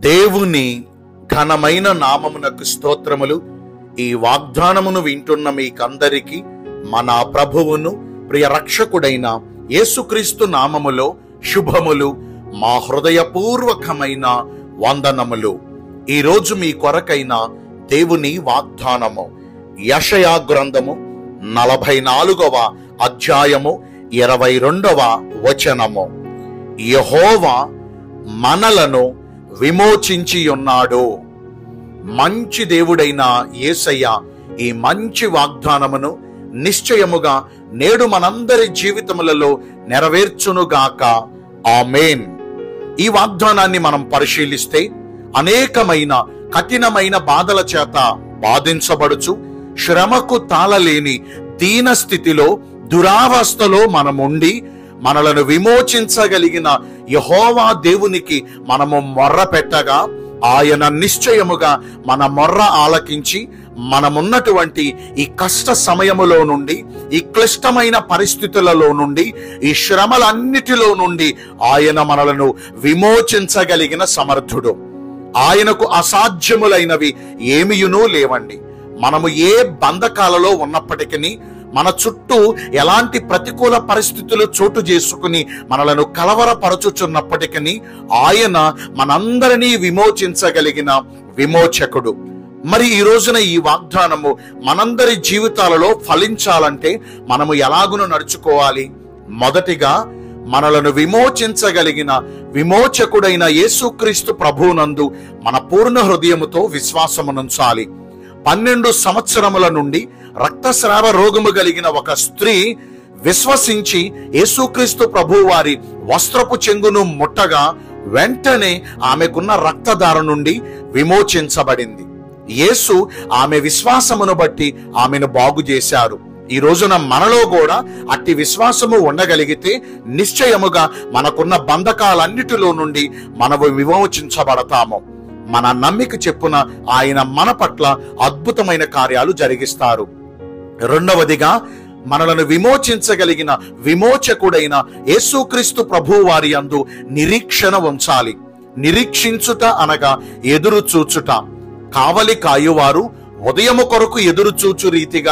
దేవుని ఘనమైన నామమునకు స్తోత్రములు ఈ వాగ్దానమును వింటున్న మీకందరికీ మన ప్రభువును ప్రియ రక్షకుడైన యేసుక్రీస్తు నామములో శుభములు మా హృదయపూర్వకమైన వందనములు ఈరోజు మీ కొరకైన దేవుని వాగ్దానము యషయా గ్రంథము నలభై నాలుగవ అధ్యాయము ఇరవై రెండవ వచనము యహోవా మనలను విమోచించి ఉన్నాడు మంచి దేవుడైన యేసయ్య ఈ మంచి వాగ్దానమును నిశ్చయముగా నేడు మనందరి జీవితములలో నెరవేర్చునుగాక ఆమేన్ ఈ వాగ్దానాన్ని మనం పరిశీలిస్తే అనేకమైన కఠినమైన బాధల చేత బాధించబడుచు శ్రమకు తాళలేని దీన స్థితిలో దురావస్థలో మనముండి మనలను విమోచించగలిగిన యహోవా దేవునికి మనము మొర్ర పెట్టగా ఆయన నిశ్చయముగా మన మొర్ర ఆలకించి మనమున్నటువంటి ఈ కష్ట సమయములో నుండి ఈ క్లిష్టమైన పరిస్థితులలో నుండి ఈ శ్రమలన్నిటిలో నుండి ఆయన మనలను విమోచించగలిగిన సమర్థుడు ఆయనకు అసాధ్యములైనవి ఏమియునూ లేవండి మనము ఏ బంధకాలలో ఉన్నప్పటికీ మన చుట్టూ ఎలాంటి ప్రతికూల పరిస్థితులు చోటు చేసుకుని మనలను కలవరపరచుచున్నప్పటికీ ఆయన మనందరినీ విమోచించగలిగిన విమోచకుడు మరి ఈ రోజున ఈ వాగ్దానము మనందరి జీవితాలలో ఫలించాలంటే మనము ఎలాగును నడుచుకోవాలి మొదటిగా మనలను విమోచించగలిగిన విమోచకుడైన యేసుక్రీస్తు ప్రభువునందు మన పూర్ణ హృదయముతో విశ్వాసమునుంచాలి పన్నెండు సంవత్సరముల నుండి రక్తస్రావ రోగము కలిగిన ఒక స్త్రీ విశ్వసించి యేసుక్రీస్తు ప్రభు వారి వస్త్రపు చెంగును ముట్టగా వెంటనే ఆమెకున్న రక్తధార నుండి విమోచించబడింది యేసు ఆమె విశ్వాసమును బట్టి ఆమెను బాగు చేశారు ఈ రోజున మనలో కూడా అట్టి విశ్వాసము ఉండగలిగితే నిశ్చయముగా మనకున్న బంధకాలన్నిటిలో నుండి మనము విమోచించబడతాము మన నమ్మిక చెప్పున ఆయన మన పట్ల అద్భుతమైన కార్యాలు జరిగిస్తారు రెండవదిగా మనలను విమోచించగలిగిన విమోచకుడైన యేసుక్రీస్తు ప్రభు వారి అందు నిరీక్షణ ఉంచాలి నిరీక్షించుట అనగా ఎదురు చూచుట కావలి కాయువారు ఉదయము కొరకు ఎదురు చూచు రీతిగా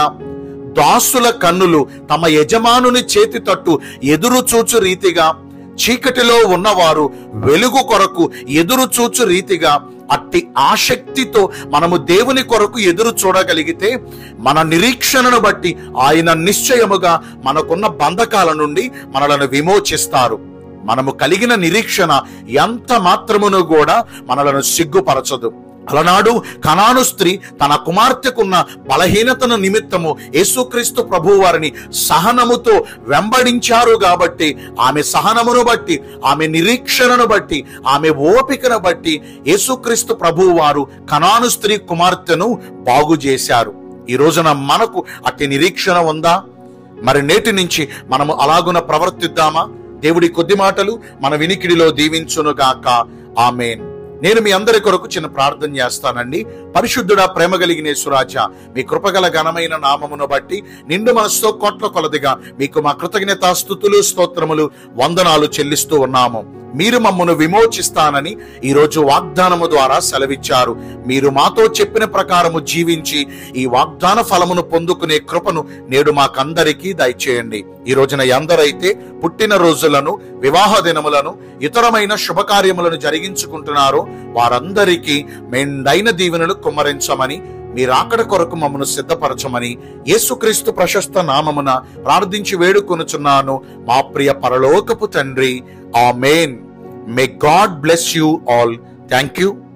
దాసుల కన్నులు తమ యజమానుని చేతి తట్టు ఎదురు చూచు రీతిగా చీకటిలో ఉన్నవారు వెలుగు కొరకు ఎదురు చూచు రీతిగా అట్టి ఆసక్తితో మనము దేవుని కొరకు ఎదురు చూడగలిగితే మన నిరీక్షణను బట్టి ఆయన నిశ్చయముగా మనకున్న బంధకాల నుండి మనలను విమోచిస్తారు మనము కలిగిన నిరీక్షణ ఎంత మాత్రమును కూడా మనలను సిగ్గుపరచదు అలనాడు కనాను స్త్రీ తన కుమార్తెకున్న బలహీనతను నిమిత్తము యేసుక్రీస్తు ప్రభు వారిని సహనముతో వెంబడించారు కాబట్టి ఆమె సహనమును బట్టి ఆమె నిరీక్షణను బట్టి ఆమె ఓపికను బట్టి యేసుక్రీస్తు ప్రభు వారు కనాను స్త్రీ కుమార్తెను బాగు చేశారు ఈ రోజున మనకు అట్టి నిరీక్షణ ఉందా మరి నేటి నుంచి మనము అలాగున ప్రవర్తిద్దామా దేవుడి కొద్ది మాటలు మన వినికిడిలో దీవించునుగాక ఆమెన్ నేను మీ అందరి కొరకు చిన్న ప్రార్థన చేస్తానండి పరిశుద్ధుడా ప్రేమ కలిగిన సురాజ మీ కృపగల ఘనమైన నామమును బట్టి నిండు మనసుతో కోట్ల కొలదిగా మీకు మా కృతజ్ఞత స్థుతులు స్తోత్రములు వందనాలు చెల్లిస్తూ ఉన్నాము మీరు మమ్మను విమోచిస్తానని ఈ రోజు వాగ్దానము ద్వారా సెలవిచ్చారు మీరు మాతో చెప్పిన ప్రకారము జీవించి ఈ వాగ్దాన ఫలమును పొందుకునే కృపను నేడు మాకందరికీ దయచేయండి ఈ రోజున ఎందరైతే పుట్టిన రోజులను వివాహ దినములను ఇతరమైన శుభకార్యములను జరిగించుకుంటున్నారో వారందరికీ మెండైన దీవెనలు కుమ్మరించమని మీరు ఆకడ కొరకు మమ్మను సిద్ధపరచమని యేసుక్రీస్తు ప్రశస్త నామమున ప్రార్థించి వేడుకొనుచున్నాను మా ప్రియ పరలోకపు తండ్రి amen may God bless you all thank you